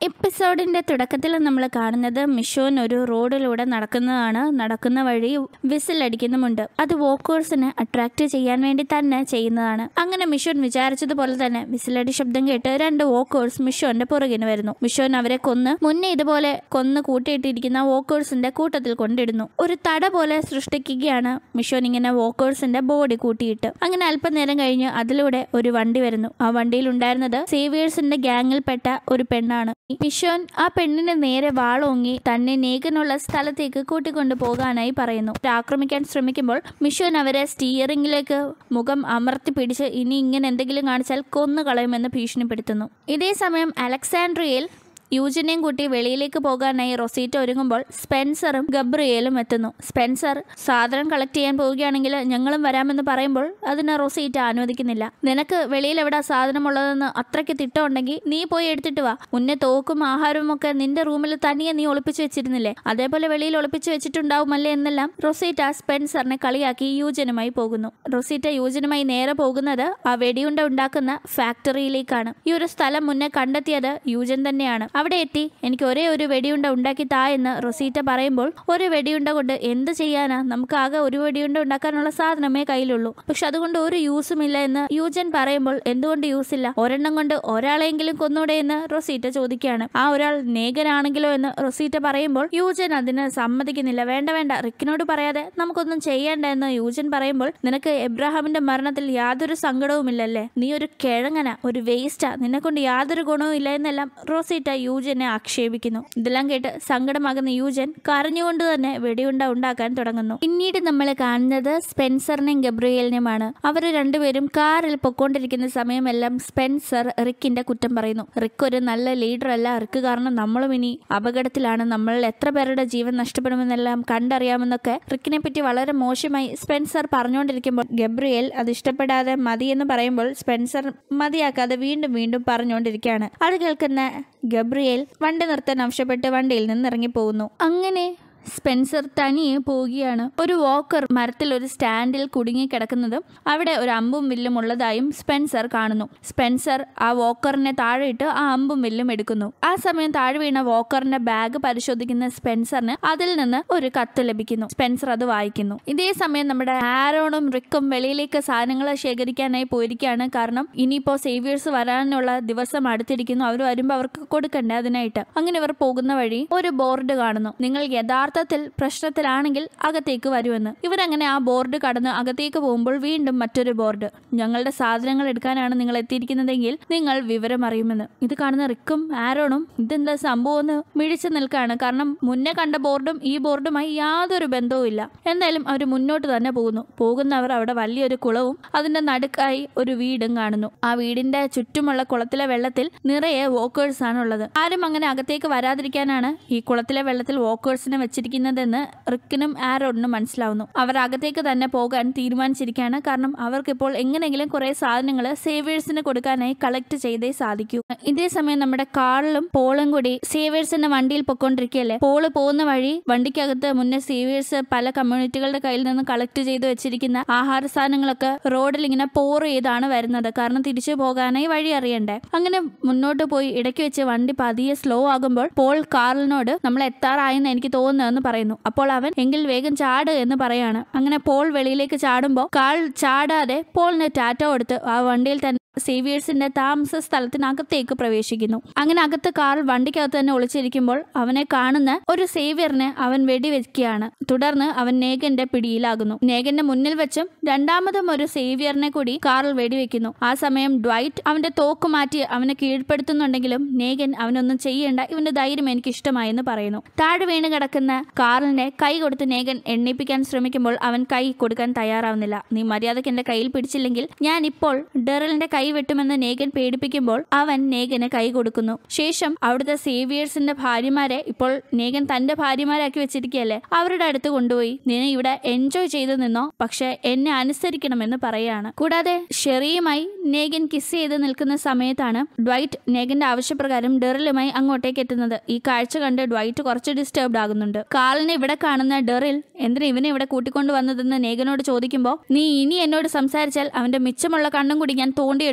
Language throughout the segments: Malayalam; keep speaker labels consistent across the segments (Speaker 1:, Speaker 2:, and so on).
Speaker 1: എപ്പിസോഡിന്റെ തുടക്കത്തിൽ നമ്മൾ കാണുന്നത് മിഷോൻ ഒരു റോഡിലൂടെ നടക്കുന്നതാണ് നടക്കുന്ന വഴി വിസിൽ അടിക്കുന്നുമുണ്ട് അത് വോക്കേഴ്സിനെ അട്രാക്ട് ചെയ്യാൻ വേണ്ടി തന്നെ ചെയ്യുന്നതാണ് അങ്ങനെ മിഷോൻ വിചാരിച്ചതുപോലെ തന്നെ വിസിലടി ശബ്ദം കേട്ട് രണ്ട് വോക്കേഴ്സ് മിഷോന്റെ പുറകിന് വരുന്നു മിഷോൻ അവരെ കൊന്ന് മുന്നേ ഇതുപോലെ കൊന്ന് കൂട്ടിയിട്ടിരിക്കുന്ന വോക്കേഴ്സിന്റെ കൂട്ടത്തിൽ കൊണ്ടിടുന്നു ഒരു തട പോലെ സൃഷ്ടിക്കുകയാണ് മിഷോൻ ഇങ്ങനെ വോക്കേഴ്സിന്റെ ബോഡി കൂട്ടിയിട്ട് അങ്ങനെ അല്പനേരം കഴിഞ്ഞ് അതിലൂടെ ഒരു വണ്ടി വരുന്നു ആ വണ്ടിയിൽ ഉണ്ടായിരുന്നത് സേവിയേഴ്സിന്റെ ഗ്യാങ്ങിൽപ്പെട്ട ഒരു പെണ്ണാണ് മിഷോൻ ആ പെണ്ണിന് നേരെ വാളോങ്ങി തന്നെ നേകനുള്ള സ്ഥലത്തേക്ക് കൂട്ടിക്കൊണ്ടു പോകാനായി പറയുന്നു അവർ ആക്രമിക്കാൻ ശ്രമിക്കുമ്പോൾ മിഷോൻ അവരെ സ്റ്റിയറിംഗിലേക്ക് മുഖം അമർത്തി പിടിച്ച് ഇനി ഇങ്ങനെ എന്തെങ്കിലും കാണിച്ചാൽ കൊന്നു കളയുമെന്ന് ഭീഷണിപ്പെടുത്തുന്നു ഇതേ സമയം അലക്സാൻഡ്രിയയിൽ യൂജിനെയും കൂട്ടി വെളിയിലേക്ക് പോകാനായി റൊസീറ്റ ഒരുങ്ങുമ്പോൾ സ്പെൻസറും ഗബ്രിയേലും എത്തുന്നു സ്പെൻസർ സാധനം കളക്ട് ചെയ്യാൻ പോവുകയാണെങ്കിൽ ഞങ്ങളും വരാമെന്ന് പറയുമ്പോൾ അതിന് റൊസീറ്റ അനുവദിക്കുന്നില്ല നിനക്ക് വെളിയിൽ എവിടെ സാധനം ഉള്ളതെന്ന് അത്രയ്ക്ക് തിട്ടമുണ്ടെങ്കിൽ നീ പോയി എടുത്തിട്ട് വാ മുന്നേ തോക്കും ആഹാരവും ഒക്കെ നിന്റെ റൂമിൽ തനിയെ നീ ഒളിപ്പിച്ചു വെച്ചിരുന്നില്ലേ അതേപോലെ വെളിയിൽ ഒളിപ്പിച്ചു വെച്ചിട്ടുണ്ടാവുമല്ലേ എന്നെല്ലാം റൊസീറ്റ സ്പെൻസറിനെ കളിയാക്കി യൂജനുമായി പോകുന്നു റൊസീറ്റ യൂജനുമായി നേരെ പോകുന്നത് ആ വെടിയുണ്ട ഉണ്ടാക്കുന്ന ഫാക്ടറിയിലേക്കാണ് ഈ ഒരു സ്ഥലം മുന്നേ കണ്ടെത്തിയത് യൂജൻ തന്നെയാണ് അവിടെ എത്തി എനിക്ക് ഒരേ ഒരു വെടിയുണ്ട ഉണ്ടാക്കി താ എന്ന് റൊസീറ്റ പറയുമ്പോൾ ഒരു വെടിയുണ്ട കൊണ്ട് എന്ത് ചെയ്യാനാ നമുക്ക് ആകെ ഒരു വെടിയുണ്ട ഉണ്ടാക്കാനുള്ള സാധനമേ കയ്യിലുള്ളൂ പക്ഷെ അതുകൊണ്ട് ഒരു യൂസും ഇല്ല എന്ന് യൂജൻ പറയുമ്പോൾ എന്തുകൊണ്ട് യൂസ് ഇല്ല ഒരെണ്ണം കൊണ്ട് ഒരാളെങ്കിലും കൊന്നൂടെ എന്ന് റൊസീറ്റ ചോദിക്കുകയാണ് ആ ഒരാൾ നേകനാണെങ്കിലോ എന്ന് റൊസീറ്റ പറയുമ്പോൾ യൂജൻ അതിന് സമ്മതിക്കുന്നില്ല വേണ്ട വേണ്ട റിക്കിനോട് പറയാതെ നമുക്കൊന്നും ചെയ്യേണ്ട എന്ന് യൂജൻ പറയുമ്പോൾ നിനക്ക് എബ്രാഹാമിന്റെ മരണത്തിൽ യാതൊരു സങ്കടവുമില്ലല്ലേ നീ ഒരു കിഴങ്ങന ഒരു വേസ്റ്റാ നിന്നെ കൊണ്ട് യാതൊരു ഗുണവും ഇല്ല എന്നെല്ലാം റോസീറ്റ യൂജനെ ആക്ഷേപിക്കുന്നു ഇതെല്ലാം കേട്ട് സങ്കടമാകുന്ന യൂജൻ കരഞ്ഞുകൊണ്ട് തന്നെ വെടിയുണ്ട ഉണ്ടാക്കാൻ തുടങ്ങുന്നു പിന്നീട് നമ്മൾ കാണുന്നത് സ്പെൻസറിനെയും ഗബ്രിയലിനെയുമാണ് അവർ രണ്ടുപേരും കാറിൽ പൊക്കോണ്ടിരിക്കുന്ന സമയമെല്ലാം സ്പെൻസർ റിക്കിന്റെ കുറ്റം പറയുന്നു റിക്ക് ഒരു നല്ല ലീഡർ അല്ല റിക്ക് കാരണം നമ്മളും ഇനി അപകടത്തിലാണ് നമ്മൾ എത്ര പേരുടെ ജീവൻ നഷ്ടപ്പെടുമെന്നെല്ലാം കണ്ടറിയാമെന്നൊക്കെ റിക്കിനെ പറ്റി വളരെ മോശമായി സ്പെൻസർ പറഞ്ഞുകൊണ്ടിരിക്കുമ്പോൾ ഗബ്രിയേൽ അത് ഇഷ്ടപ്പെടാതെ മതി എന്ന് പറയുമ്പോൾ സ്പെൻസർ മതിയാക്കാതെ വീണ്ടും വീണ്ടും പറഞ്ഞുകൊണ്ടിരിക്കുകയാണ് അത് കേൾക്കുന്ന ഗബ്രിയേൽ വണ്ടി നിർത്താൻ ആവശ്യപ്പെട്ട് വണ്ടിയിൽ നിന്ന് ഇറങ്ങിപ്പോകുന്നു അങ്ങനെ സ്പെൻസർ തനിയെ പോവുകയാണ് ഒരു വോക്കർ മരത്തിൽ ഒരു സ്റ്റാൻഡിൽ കുടുങ്ങി കിടക്കുന്നതും അവിടെ ഒരു അമ്പും വില്ലും ഉള്ളതായും സ്പെൻസർ കാണുന്നു സ്പെൻസർ ആ വോക്കറിനെ താഴെയിട്ട് ആ അമ്പും വില്ലും എടുക്കുന്നു ആ സമയം താഴെ വീണ വോക്കറിന്റെ ബാഗ് പരിശോധിക്കുന്ന സ്പെൻസറിന് അതിൽ നിന്ന് ഒരു കത്ത് ലഭിക്കുന്നു സ്പെൻസർ അത് വായിക്കുന്നു ഇതേ സമയം നമ്മുടെ ആരോണും റിക്കും വെളിയിലേക്ക് സാധനങ്ങൾ ശേഖരിക്കാനായി പോയിരിക്കുകയാണ് കാരണം ഇനിയിപ്പോ സേവിയേഴ്സ് വരാനുള്ള ദിവസം അടുത്തിരിക്കുന്നു അവർ വരുമ്പോൾ അവർക്ക് കൊടുക്കണ്ടേ അതിനായിട്ട് അങ്ങനെ ഇവർ പോകുന്ന വഴി ഒരു ബോർഡ് കാണുന്നു നിങ്ങൾ യഥാർത്ഥ യഥാർത്ഥത്തിൽ പ്രശ്നത്തിലാണെങ്കിൽ അകത്തേക്ക് വരുമെന്ന് ഇവരങ്ങനെ ആ ബോർഡ് കടന്ന് അകത്തേക്ക് പോകുമ്പോൾ വീണ്ടും മറ്റൊരു ബോർഡ് ഞങ്ങളുടെ സാധനങ്ങൾ എടുക്കാനാണ് നിങ്ങൾ എത്തിയിരിക്കുന്നതെങ്കിൽ നിങ്ങൾ വിവരം അറിയുമെന്ന് ഇത് കാണുന്ന റിക്കും ആരോണും ഇതെന്താ സംഭവം എന്ന് മിഴിച്ചു നിൽക്കാണ് കാരണം മുന്നേ കണ്ട ബോർഡും ഈ ബോർഡുമായി യാതൊരു ബന്ധവും ഇല്ല എന്തായാലും അവർ മുന്നോട്ട് തന്നെ പോകുന്നു പോകുന്നവർ അവിടെ വലിയൊരു കുളവും അതിന്റെ നടുക്കായി ഒരു വീടും കാണുന്നു ആ വീടിന്റെ ചുറ്റുമുള്ള കുളത്തിലെ വെള്ളത്തിൽ നിറയെ വോക്കേഴ്സ് ആണ് ഉള്ളത് ആരും അങ്ങനെ അകത്തേക്ക് വരാതിരിക്കാനാണ് ഈ കുളത്തിലെ വെള്ളത്തിൽ വോക്കേഴ്സിനെ വെച്ചിരിക്കുന്നതെന്ന് റിക്കിനും ആരോണിനും മനസ്സിലാവുന്നു അവർ അകത്തേക്ക് തന്നെ പോകാൻ തീരുമാനിച്ചിരിക്കുകയാണ് കാരണം അവർക്കിപ്പോൾ എങ്ങനെയെങ്കിലും കുറെ സാധനങ്ങൾ സേവേഴ്സിന് കൊടുക്കാനായി കളക്ട് ചെയ്തേ സാധിക്കൂ ഇതേ സമയം നമ്മുടെ കാളിലും പോളും കൂടി സേവേഴ്സിന്റെ വണ്ടിയിൽ പൊക്കോണ്ടിരിക്കുകയല്ലേ പോള് പോകുന്ന വഴി വണ്ടിക്കകത്ത് മുന്നേ സേവേഴ്സ് പല കമ്മ്യൂണിറ്റികളുടെ കയ്യിൽ നിന്ന് കളക്ട് ചെയ്ത് വെച്ചിരിക്കുന്ന ആഹാര സാധനങ്ങളൊക്കെ റോഡിൽ ഇങ്ങനെ പോർ ചെയ്താണ് വരുന്നത് കാരണം തിരിച്ചു പോകാനായി വഴി അറിയണ്ടേ അങ്ങനെ മുന്നോട്ട് പോയി ഇടയ്ക്ക് വെച്ച് വണ്ടി പതിയെ സ്ലോ ആകുമ്പോൾ പോൾ കാറിനോട് നമ്മൾ എത്താറായെന്ന് എനിക്ക് തോന്നുന്നതെന്ന് പറയുന്നു അപ്പോൾ അവൻ എങ്കിൽ വേഗം ചാട് എന്ന് പറയാണ് അങ്ങനെ പോൾ വെളിയിലേക്ക് ചാടുമ്പോൾ കാൾ ചാടാതെ പോളിന് ടാറ്റ കൊടുത്ത് ആ വണ്ടിയിൽ തന്നെ സേവിയേഴ്സിന്റെ താമസ സ്ഥലത്തിനകത്തേക്ക് പ്രവേശിക്കുന്നു അങ്ങനെ അകത്ത് കാർ വണ്ടിക്കകത്ത് തന്നെ ഒളിച്ചിരിക്കുമ്പോൾ അവനെ കാണുന്ന ഒരു സേവിയറിനെ അവൻ വെടിവെക്കുകയാണ് തുടർന്ന് അവൻ നേഗന്റെ പിടിയിലാകുന്നു നേഗന്റെ മുന്നിൽ വെച്ചും രണ്ടാമതും ഒരു സേവിയറിനെ കൂടി കാറിൽ വെടിവെക്കുന്നു ആ സമയം ഡ്വൈറ്റ് അവന്റെ തോക്ക് മാറ്റി അവനെ കീഴ്പ്പെടുത്തുന്നുണ്ടെങ്കിലും നേഗൻ അവനൊന്നും ചെയ്യേണ്ട ഇവന്റെ ധൈര്യം എനിക്ക് ഇഷ്ടമായെന്ന് പറയുന്നു താഴെ വീണ് കിടക്കുന്ന കാറിനെ കൈ കൊടുത്ത് നേഗൻ എണ്ണിപ്പിക്കാൻ ശ്രമിക്കുമ്പോൾ അവൻ കൈ കൊടുക്കാൻ തയ്യാറാവുന്നില്ല നീ മര്യാദയ്ക്ക് എന്റെ കയ്യിൽ പിടിച്ചില്ലെങ്കിൽ ഞാൻ ഇപ്പോൾ ഡെറലിന്റെ കൈ വെട്ടുമെന്ന് നേഗൻ പേടിപ്പിക്കുമ്പോൾ അവൻ നേഗന് കൈ കൊടുക്കുന്നു ശേഷം അവിടുത്തെ സേവിയേഴ്സിന്റെ ഭാര്യമാരെ ഇപ്പോൾ നേഗൻ തന്റെ ഭാര്യമാരാക്കി വെച്ചിരിക്കുകയല്ലേ അവരുടെ അടുത്ത് കൊണ്ടുപോയി നീ ഇവിടെ എൻജോയ് ചെയ്തു നിന്നോ പക്ഷെ എന്നെ അനുസരിക്കണമെന്ന് പറയാണ് കൂടാതെ ഷെറിയുമായി നേഗൻ കിസ് ചെയ്ത് നിൽക്കുന്ന സമയത്താണ് ഡ്വൈറ്റ് നേഗന്റെ ആവശ്യപ്രകാരം ഡെറിലുമായി അങ്ങോട്ടേക്ക് എത്തുന്നത് ഈ കാഴ്ച കണ്ട് ഡ്വൈറ്റ് കുറച്ച് ഡിസ്റ്റർബ്ഡ് ആകുന്നുണ്ട് കാലിനെ ഇവിടെ കാണുന്ന ഡെറിൽ എന്തിനാ ഇവനെ ഇവിടെ കൂട്ടിക്കൊണ്ടു വന്നതെന്ന് നേഗനോട് ചോദിക്കുമ്പോൾ നീ ഇനി എന്നോട് സംസാരിച്ചാൽ അവന്റെ മിച്ചമുള്ള കണ്ണും കൂടി ഞാൻ തോണ്ടിയെടുക്കും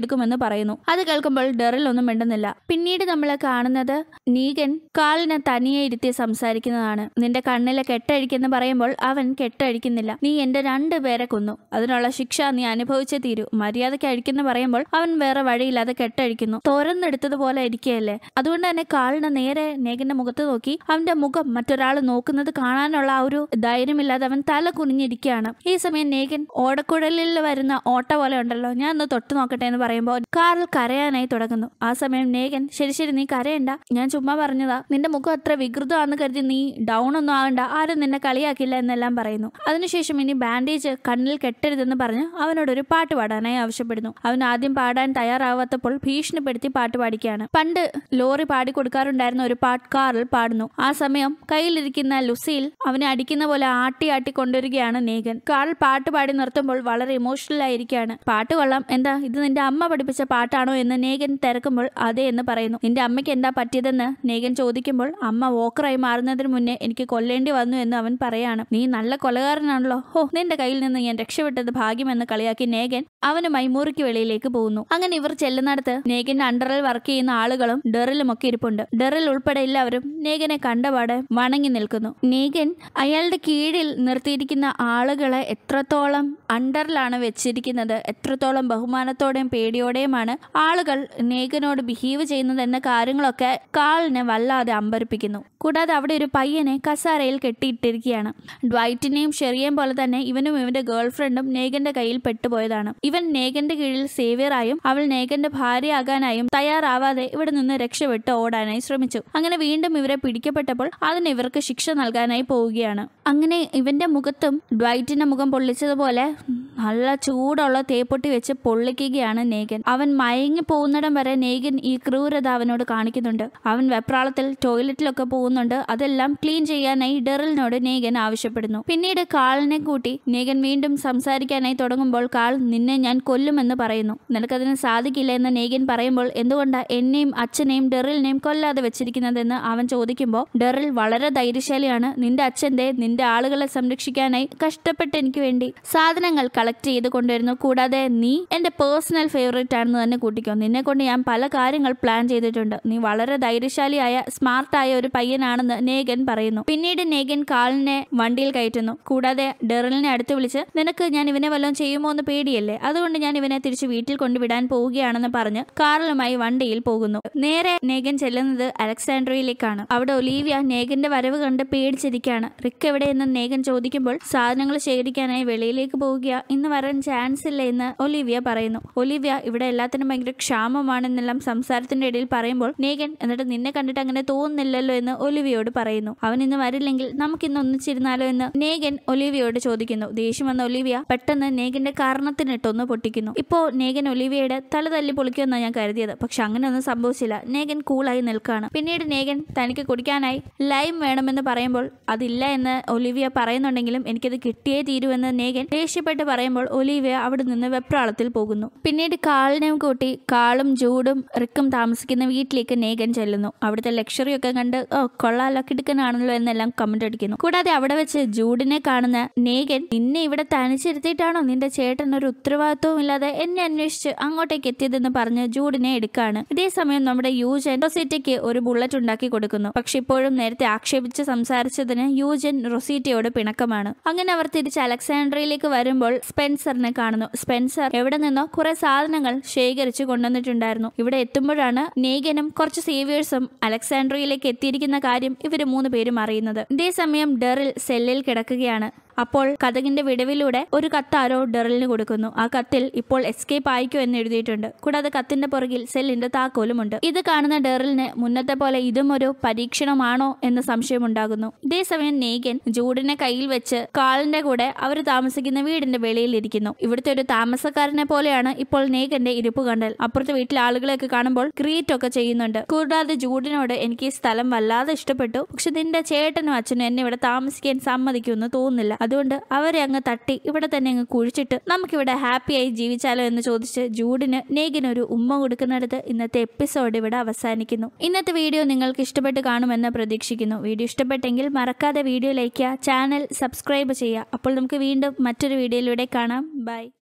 Speaker 1: എടുക്കുമെന്ന് പറയുന്നു അത് കേൾക്കുമ്പോൾ ഡെറിൽ ഒന്നും മിണ്ടുന്നില്ല പിന്നീട് നമ്മൾ കാണുന്നത് നീഗൻ കാലിനെ തനിയെ ഇരുത്തി സംസാരിക്കുന്നതാണ് നിന്റെ കണ്ണിലെ കെട്ടഴിക്കെന്ന് പറയുമ്പോൾ അവൻ കെട്ടഴിക്കുന്നില്ല നീ എന്റെ രണ്ടു പേരെ കൊന്നു അതിനുള്ള ശിക്ഷ നീ അനുഭവിച്ചേ തീരൂ മര്യാദയ്ക്ക് അഴിക്കെന്ന് പറയുമ്പോൾ അവൻ വേറെ വഴിയില്ലാതെ കെട്ടഴിക്കുന്നു തുറന്നെടുത്തതുപോലെ ഇരിക്കുകയല്ലേ അതുകൊണ്ട് തന്നെ കാലിന് നേരെ നേഗന്റെ മുഖത്ത് നോക്കി അവന്റെ മുഖം മറ്റൊരാൾ നോക്കുന്നത് കാണാനുള്ള ആ ഒരു ധൈര്യമില്ലാതെ അവൻ തല കുനിഞ്ഞിരിക്കുകയാണ് ഈ സമയം നേഗൻ ഓടക്കുഴലിൽ വരുന്ന ഓട്ട പോലെ ഉണ്ടല്ലോ ഞാൻ ഒന്ന് തൊട്ട് നോക്കട്ടെ എന്ന് പറയുമ്പോൾ കാറിൽ കരയാനായി തുടങ്ങുന്നു ആ സമയം നേഗൻ ശരി ശരി നീ കരയണ്ട ഞാൻ ചുമ്മാ പറഞ്ഞതാ നിന്റെ മുഖം അത്ര വികൃതമാണെന്ന് കരുതി നീ ഡൗൺ ഒന്നും ആകണ്ട ആരും നിന്നെ കളിയാക്കില്ല എന്നെല്ലാം പറയുന്നു അതിനുശേഷം ഇനി ബാൻഡേജ് കണ്ണിൽ കെട്ടരുതെന്ന് പറഞ്ഞ് അവനോട് ഒരു പാട്ട് പാടാനായി ആവശ്യപ്പെടുന്നു അവൻ ആദ്യം പാടാൻ തയ്യാറാവാത്തപ്പോൾ ഭീഷണിപ്പെടുത്തി പാട്ട് പാടിക്കുകയാണ് പണ്ട് ലോറി പാടി കൊടുക്കാറുണ്ടായിരുന്ന ഒരു പാട്ട് കാറിൽ പാടുന്നു ആ സമയം കയ്യിലിരിക്കുന്ന ലുസിയിൽ അവനെ അടിക്കുന്ന പോലെ ആട്ടി ആട്ടി കൊണ്ടുവരികയാണ് നേഗൻ കാറിൽ പാട്ട് പാടി നിർത്തുമ്പോൾ വളരെ ഇമോഷണൽ ആയിരിക്കുകയാണ് പാട്ട് കൊള്ളാം എന്താ ഇത് നിന്റെ അമ്മ പഠിപ്പിച്ച പാട്ടാണോ എന്ന് നേഗൻ തിരക്കുമ്പോൾ അതെ എന്ന് പറയുന്നു നിന്റെ അമ്മയ്ക്ക് എന്താ പറ്റിയതെന്ന് നേഗൻ ചോദിക്കുമ്പോൾ അമ്മ വോക്കറായി മാറുന്നതിന് മുന്നേ എനിക്ക് കൊല്ലേണ്ടി വന്നു എന്ന് അവൻ പറയാണ് നീ നല്ല കൊലകാരനാണല്ലോ ഹോ നിന്റെ കയ്യിൽ നിന്ന് ഞാൻ രക്ഷപ്പെട്ടത് ഭാഗ്യമെന്ന് കളിയാക്കി നേഗൻ അവനുമായി മുറിക്ക് വെളിയിലേക്ക് പോകുന്നു അങ്ങനെ ഇവർ ചെല്ലുന്നിടത്ത് നേഗന്റെ അണ്ടറിൽ വർക്ക് ചെയ്യുന്ന ആളുകളും ഡെറിലും ഒക്കെ ഇരിപ്പുണ്ട് ഡെറിൽ ഉൾപ്പെടെ എല്ലാവരും നേഗനെ കണ്ടപാടെ വണങ്ങി നിൽക്കുന്നു നേഗൻ അയാളുടെ കീഴിൽ നിർത്തിയിരിക്കുന്ന ആളുകളെ എത്രത്തോളം അണ്ടറിലാണ് വെച്ചിരിക്കുന്നത് എത്രത്തോളം ബഹുമാനത്തോടെയും പേടിയോടെയുമാണ് ആളുകൾ നേഗനോട് ബിഹേവ് ചെയ്യുന്നത് എന്ന കാര്യങ്ങളൊക്കെ കാളിനെ വല്ലാതെ അമ്പരിപ്പിക്കുന്നു കൂടാതെ അവിടെ ഒരു പയ്യനെ കസാരയിൽ കെട്ടിയിട്ടിരിക്കുകയാണ് ഡ്വൈറ്റിനെയും ഷെറിയെയും പോലെ തന്നെ ഇവനും ഇവന്റെ ഗേൾഫ്രണ്ടും നേഗന്റെ കയ്യിൽ പെട്ടുപോയതാണ് ഇവൻ നേഗന്റെ കീഴിൽ സേവിയറായും അവൾ നേഗന്റെ ഭാര്യയാകാനായും തയ്യാറാവാതെ ഇവിടെ നിന്ന് രക്ഷപ്പെട്ട് ഓടാനായി ശ്രമിച്ചു അങ്ങനെ വീണ്ടും ഇവരെ പിടിക്കപ്പെട്ടപ്പോൾ അതിന് ഇവർക്ക് ശിക്ഷ നൽകാനായി പോവുകയാണ് അങ്ങനെ ഇവന്റെ മുഖത്തും ഡ്വൈറ്റിന്റെ മുഖം പൊള്ളിച്ചതുപോലെ നല്ല ചൂടുള്ള തേപ്പൊട്ടി വെച്ച് പൊള്ളിക്കുകയാണ് നേഗൻ അവൻ മയങ്ങി പോകുന്നിടം വരെ നേഗൻ ഈ ക്രൂരത അവനോട് കാണിക്കുന്നുണ്ട് അവൻ വെപ്രാളത്തിൽ ടോയ്ലറ്റിലൊക്കെ പോകുന്നുണ്ട് അതെല്ലാം ക്ലീൻ ചെയ്യാനായി ഡെറിലിനോട് നേഗൻ ആവശ്യപ്പെടുന്നു പിന്നീട് കാളിനെ കൂട്ടി നേഗൻ വീണ്ടും സംസാരിക്കാനായി തുടങ്ങുമ്പോൾ കാൾ നിന്നെ ഞാൻ കൊല്ലുമെന്ന് പറയുന്നു നിനക്കതിന് സാധിക്കില്ല എന്ന് നേഗൻ പറയുമ്പോൾ എന്തുകൊണ്ടാ എന്നെയും അച്ഛനെയും ഡെറിലിനെയും കൊല്ലാതെ വെച്ചിരിക്കുന്നതെന്ന് അവൻ ചോദിക്കുമ്പോൾ ഡെറിൽ വളരെ ധൈര്യശാലിയാണ് നിന്റെ അച്ഛന്റെ നിന്റെ ആളുകളെ സംരക്ഷിക്കാനായി കഷ്ടപ്പെട്ട് എനിക്ക് വേണ്ടി സാധനങ്ങൾ കളക്ട് ചെയ്ത് കൊണ്ടുവരുന്നു കൂടാതെ നീ എന്റെ പേഴ്സണൽ ഫേവറേറ്റ് ആണെന്ന് തന്നെ കൂട്ടിക്കോ നിന്നെ കൊണ്ട് ഞാൻ പല കാര്യങ്ങൾ പ്ലാൻ ചെയ്തിട്ടുണ്ട് നീ വളരെ ധൈര്യശാലിയായ സ്മാർട്ടായ ഒരു പയ്യനാണെന്ന് നേഗൻ പറയുന്നു പിന്നീട് നേഗൻ കാളിനെ വണ്ടിയിൽ കയറ്റുന്നു കൂടാതെ ഡെറിലിനെ അടുത്ത് വിളിച്ച് നിനക്ക് ഞാൻ ഇവനെ വല്ലതും ചെയ്യുമോ എന്ന് പേടിയല്ലേ അതുകൊണ്ട് ഞാൻ ഇവനെ തിരിച്ച് വീട്ടിൽ കൊണ്ടുവിടാൻ പോവുകയാണെന്ന് പറഞ്ഞ് കാറിലുമായി വണ്ടിയിൽ പോകുന്നു നേരെ നേഗൻ ചെല്ലുന്നത് അലക്സാൻഡ്രിയയിലേക്കാണ് അവിടെ ഒലീവിയ നേഗന്റെ വരവ് കണ്ട് പേടിച്ചിരിക്കുകയാണ് റിക്ക് എവിടെയെന്ന് നേഗൻ ചോദിക്കുമ്പോൾ സാധനങ്ങൾ ശേഖരിക്കാനായി വെളിയിലേക്ക് പോവുക ഇന്ന് വരാൻ ചാൻസ് ഇല്ല എന്ന് ഒലീവിയ പറയുന്നു ഒലീവിയ ഇവിടെ എല്ലാത്തിനും ഭയങ്കര ക്ഷാമമാണെന്നെല്ലാം സംസാരത്തിന്റെ ഇടയിൽ പറയുമ്പോൾ നേഗൻ എന്നിട്ട് നിന്നെ കണ്ടിട്ട് അങ്ങനെ തോന്നുന്നില്ലല്ലോ എന്ന് ഒലിവിയോട് പറയുന്നു അവൻ ഇന്ന് വരില്ലെങ്കിൽ നമുക്കിന്ന് ഒന്നിച്ചിരുന്നാലോ എന്ന് നേഗൻ ഒലിവിയോട് ചോദിക്കുന്നു ദേഷ്യം വന്ന ഒലിവിയ പെട്ടെന്ന് നേഗന്റെ കാരണത്തിനിട്ടൊന്ന് പൊട്ടിക്കുന്നു ഇപ്പോ നേഗൻ ഒലിവിയയുടെ തല തല്ലി പൊളിക്കുമെന്നാണ് ഞാൻ കരുതിയത് പക്ഷെ അങ്ങനെ ഒന്നും സംഭവിച്ചില്ല നേഗൻ കൂളായി നിൽക്കുകയാണ് പിന്നീട് നേഗൻ തനിക്ക് കുടിക്കാനായി ലൈം വേണമെന്ന് പറയുമ്പോൾ അതില്ല എന്ന് ഒലിവിയ പറയുന്നുണ്ടെങ്കിലും എനിക്കത് കിട്ടിയേ തീരുവെന്ന് നേഗൻ ദേഷ്യപ്പെട്ട് പറയുമ്പോൾ ഒലിവിയ അവിടെ നിന്ന് വെപ്രാളത്തിൽ പോകുന്നു പിന്നീട് കാളിനെയും കൂട്ടി കാളും ജൂഡും റിക്കും താമസിക്കുന്ന വീട്ടിലേക്ക് നേഗൻ ചെല്ലുന്നു അവിടുത്തെ ലക്ഷറി ഒക്കെ കണ്ട് ഓ കൊള്ളാലോ കിടുക്കനാണല്ലോ എന്നെല്ലാം കമന്റ് അടിക്കുന്നു കൂടാതെ അവിടെ വെച്ച് ജൂഡിനെ കാണുന്ന നേഗൻ നിന്നെ ഇവിടെ തനിച്ചിരുത്തിയിട്ടാണോ നിന്റെ ചേട്ടൻ ഒരു ഉത്തരവാദിത്വവും ഇല്ലാതെ എന്നെ അന്വേഷിച്ച് അങ്ങോട്ടേക്ക് എത്തിയതെന്ന് പറഞ്ഞ് ജൂഡിനെ എടുക്കാണ് ഇതേ സമയം നമ്മുടെ യൂജൻ റൊസീറ്റയ്ക്ക് ഒരു ബുള്ളറ്റ് ഉണ്ടാക്കി കൊടുക്കുന്നു പക്ഷെ ഇപ്പോഴും നേരത്തെ ആക്ഷേപിച്ച് സംസാരിച്ചതിന് യൂജൻ റൊസീറ്റയോട് പിണക്കമാണ് അങ്ങനെ അവർ തിരിച്ച് അലക്സാൻഡ്രയിലേക്ക് വരുമ്പോൾ സ്പെൻസറിനെ കാണുന്നു സ്പെൻസർ എവിടെ നിന്നോ കുറെ സാധനങ്ങൾ ശേഖരിച്ചു കൊണ്ടുവന്നിട്ടുണ്ടായിരുന്നു ഇവിടെ എത്തുമ്പോഴാണ് നേഗനും കുറച്ച് സേവിയേഴ്സും അലക്സാൻഡ്രിയയിലേക്ക് എത്തിയിരിക്കുന്ന കാര്യം ഇവര് മൂന്ന് പേരും അറിയുന്നത് ഇതേസമയം ഡെറിൽ സെല്ലിൽ കിടക്കുകയാണ് അപ്പോൾ കഥകിന്റെ വിടവിലൂടെ ഒരു കത്ത് ആരോ ഡെറിലിന് കൊടുക്കുന്നു ആ കത്തിൽ ഇപ്പോൾ എസ്കേപ്പ് ആയിക്കോ എന്ന് എഴുതിയിട്ടുണ്ട് കൂടാതെ കത്തിന്റെ പുറകിൽ സെല്ലിന്റെ താക്കോലുമുണ്ട് ഇത് കാണുന്ന ഡെറിലിന് മുന്നത്തെ പോലെ ഇതും ഒരു പരീക്ഷണമാണോ എന്ന് സംശയമുണ്ടാകുന്നു ഇതേസമയം നേഗൻ ജൂഡിനെ കയ്യിൽ വെച്ച് കാളിന്റെ കൂടെ അവർ താമസിക്കുന്ന വീടിന്റെ വെളിയിൽ ഇരിക്കുന്നു ഇവിടുത്തെ ഒരു താമസക്കാരനെ പോലെയാണ് ഇപ്പോൾ നേഗന്റെ ഇരിപ്പ് കണ്ടൽ അപ്പുറത്തെ വീട്ടിലെ ആളുകളെയൊക്കെ കാണുമ്പോൾ ഗ്രീറ്റ് ഒക്കെ ചെയ്യുന്നുണ്ട് കൂടാതെ ജൂഡിനോട് എനിക്ക് ഈ സ്ഥലം വല്ലാതെ ഇഷ്ടപ്പെട്ടു പക്ഷെ നിന്റെ ചേട്ടനും അച്ഛനും എന്നെ ഇവിടെ താമസിക്കാൻ സമ്മതിക്കുമെന്ന് തോന്നുന്നില്ല അതുകൊണ്ട് അവരെ അങ്ങ് തട്ടി ഇവിടെ തന്നെ അങ്ങ് കുഴിച്ചിട്ട് നമുക്കിവിടെ ഹാപ്പിയായി ജീവിച്ചാലോ എന്ന് ചോദിച്ച് ജൂഡിന് നേഗിന് ഒരു ഉമ്മ കൊടുക്കുന്നിടത്ത് ഇന്നത്തെ എപ്പിസോഡ് ഇവിടെ അവസാനിക്കുന്നു ഇന്നത്തെ വീഡിയോ നിങ്ങൾക്ക് ഇഷ്ടപ്പെട്ട് കാണുമെന്ന് പ്രതീക്ഷിക്കുന്നു വീഡിയോ ഇഷ്ടപ്പെട്ടെങ്കിൽ മറക്കാതെ വീഡിയോ ലൈക്ക് ചെയ്യുക ചാനൽ സബ്സ്ക്രൈബ് ചെയ്യുക അപ്പോൾ നമുക്ക് വീണ്ടും മറ്റൊരു വീഡിയോയിലൂടെ കാണാം ബൈ